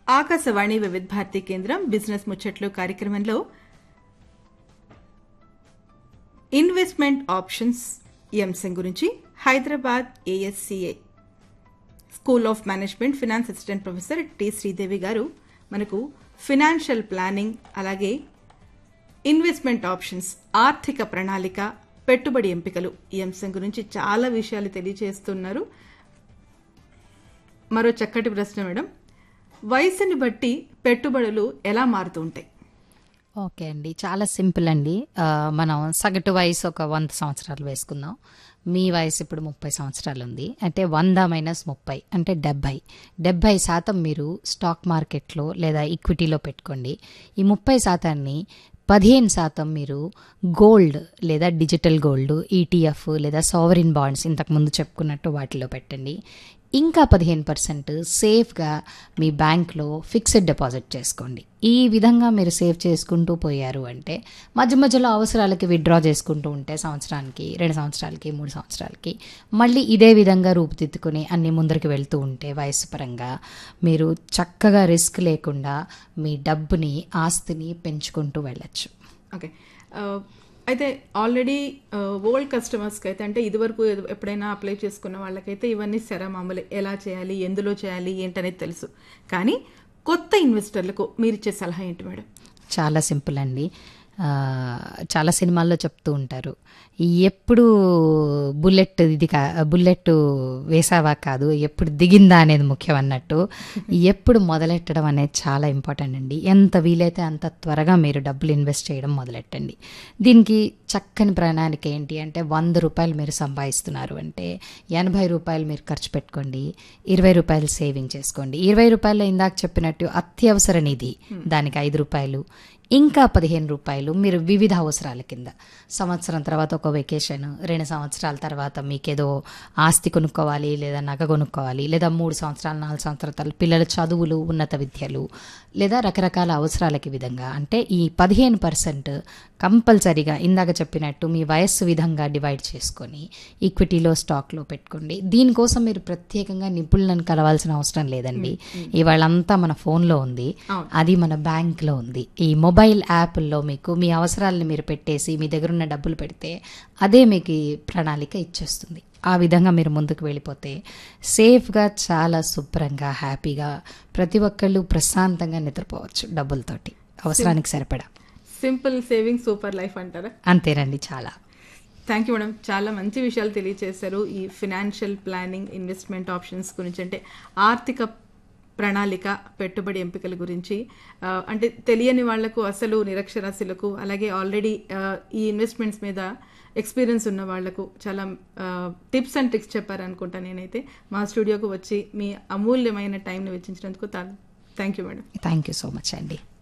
ఆకాశవాణి వివిధ భారతి కేంద్రం బిజినెస్ ముచ్చట్లు కార్యక్రమంలో ఇన్వెస్ట్మెంట్ ఆప్షన్స్ ఈ అంశం గురించి Hyderabad ASCA school of management finance assistant professor T Sridevi గారు మనకు ఫినాన్షియల్ ప్లానింగ్ అలాగే ఇన్వెస్ట్మెంట్ ఆప్షన్స్ ఆర్థిక ప్రణాళిక పెట్టుబడి ఎంపికలు ఈ అంశం గురించి చాలా విషయాలు తెలియజేస్తున్నారు మరో చక్కటి ప్రశ్న మేడం వయసుని బట్టి పెట్టుబడులు ఎలా మారుతూ ఉంటాయి ఓకే అండి చాలా సింపుల్ అండి ఆ, మనం సగటు వయసు ఒక వంద సంవత్సరాలు వేసుకుందాం మీ వయసు ఇప్పుడు ముప్పై సంవత్సరాలు ఉంది అంటే వంద మైనస్ ముప్పై అంటే డెబ్బై డెబ్బై శాతం మీరు స్టాక్ మార్కెట్లో లేదా ఈక్విటీలో పెట్టుకోండి ఈ ముప్పై శాతాన్ని పదిహేను శాతం మీరు గోల్డ్ లేదా డిజిటల్ గోల్డ్ ఈటీఎఫ్ లేదా సావరిన్ బాండ్స్ ఇంతకుముందు చెప్పుకున్నట్టు వాటిలో పెట్టండి ఇంకా పదిహేను పర్సెంట్ సేఫ్గా మీ బ్యాంక్లో ఫిక్స్డ్ డిపాజిట్ చేసుకోండి ఈ విధంగా మీరు సేవ్ చేసుకుంటూ పోయారు అంటే మధ్య మధ్యలో అవసరాలకి విత్డ్రా చేసుకుంటూ ఉంటే సంవత్సరానికి రెండు సంవత్సరాలకి మూడు సంవత్సరాలకి మళ్ళీ ఇదే విధంగా రూపుదిద్దుకుని అన్ని ముందరికి వెళ్తూ ఉంటే వయస్సు పరంగా మీరు చక్కగా రిస్క్ లేకుండా మీ డబ్బుని ఆస్తిని పెంచుకుంటూ వెళ్ళచ్చు ఓకే ఆ, అయితే ఆల్రెడీ ఓల్డ్ కస్టమర్స్కి అయితే అంటే ఇదివరకు ఎదు- ఎప్పుడైనా అప్లై చేసుకున్న వాళ్ళకైతే ఇవన్నీ సెర మామూలు ఎలా చేయాలి ఎందులో చేయాలి ఏంటనేది తెలుసు కానీ కొత్త ఇన్వెస్టర్లకు మీరు ఇచ్చే సలహా ఏంటి మేడం చాలా సింపుల్ అండి ఆ, చాలా సినిమాల్లో చెప్తూ ఉంటారు ఎప్పుడు బుల్లెట్ ఇది కా బుల్లెట్ వేసావా కాదు ఎప్పుడు దిగిందా అనేది ముఖ్యం అన్నట్టు ఎప్పుడు మొదలెట్టడం అనేది చాలా ఇంపార్టెంట్ అండి ఎంత వీలైతే అంత త్వరగా మీరు డబ్బులు ఇన్వెస్ట్ చేయడం మొదలెట్టండి దీనికి చక్కని ప్రణాళిక ఏంటి అంటే వంద రూపాయలు మీరు సంపాదిస్తున్నారు అంటే ఎనభై రూపాయలు మీరు ఖర్చు పెట్టుకోండి ఇరవై రూపాయలు సేవింగ్ చేసుకోండి ఇరవై రూపాయలు ఇందాక చెప్పినట్టు అత్యవసర నిధి దానికి ఐదు రూపాయలు ఇంకా పదిహేను రూపాయలు మీరు వివిధ అవసరాల కింద సంవత్సరం తర్వాత ఒక వెకేషన్ రెండు సంవత్సరాల తర్వాత మీకేదో ఆస్తి కొనుక్కోవాలి లేదా నగ కొనుక్కోవాలి లేదా మూడు సంవత్సరాలు నాలుగు సంవత్సరాల తర్వాత పిల్లల చదువులు ఉన్నత విద్యలు లేదా రకరకాల అవసరాలకి విధంగా అంటే ఈ పదిహేను పర్సెంట్ కంపల్సరీగా ఇందాక చెప్పినట్టు మీ వయస్సు విధంగా డివైడ్ చేసుకొని ఈక్విటీలో స్టాక్లో పెట్టుకోండి దీనికోసం మీరు ప్రత్యేకంగా నిపుణులను కలవాల్సిన అవసరం లేదండి ఇవాళంతా మన ఫోన్లో ఉంది అది మన బ్యాంక్లో ఉంది ఈ మొబైల్ యాప్ల్లో మీకు మీ అవసరాలను మీరు పెట్టేసి మీ దగ్గర ఉన్న డబ్బులు పెడితే అదే మీకు ఈ ప్రణాళిక ఇచ్చేస్తుంది ఆ విధంగా మీరు ముందుకు వెళ్ళిపోతే సేఫ్గా చాలా శుభ్రంగా హ్యాపీగా ప్రతి ఒక్కళ్ళు ప్రశాంతంగా నిద్రపోవచ్చు డబ్బులతోటి అవసరానికి సరిపడా సింపుల్ సేవింగ్ సూపర్ లైఫ్ అంటారా అంతేనండి చాలా థ్యాంక్ యూ మేడం చాలా మంచి విషయాలు తెలియజేశారు ఈ ఫినాన్షియల్ ప్లానింగ్ ఇన్వెస్ట్మెంట్ ఆప్షన్స్ గురించి అంటే ఆర్థిక ప్రణాళిక పెట్టుబడి ఎంపికల గురించి ఆ, అంటే తెలియని వాళ్లకు అసలు నిరక్షరాస్యులకు అలాగే ఆల్రెడీ ఈ ఇన్వెస్ట్మెంట్స్ మీద ఎక్స్పీరియన్స్ ఉన్న వాళ్లకు చాలా టిప్స్ అండ్ ట్రిక్స్ చెప్పారనుకుంటా నేనైతే మా స్టూడియోకు వచ్చి మీ అమూల్యమైన టైంని వెచ్చించినందుకు thank you madam thank you so much అండి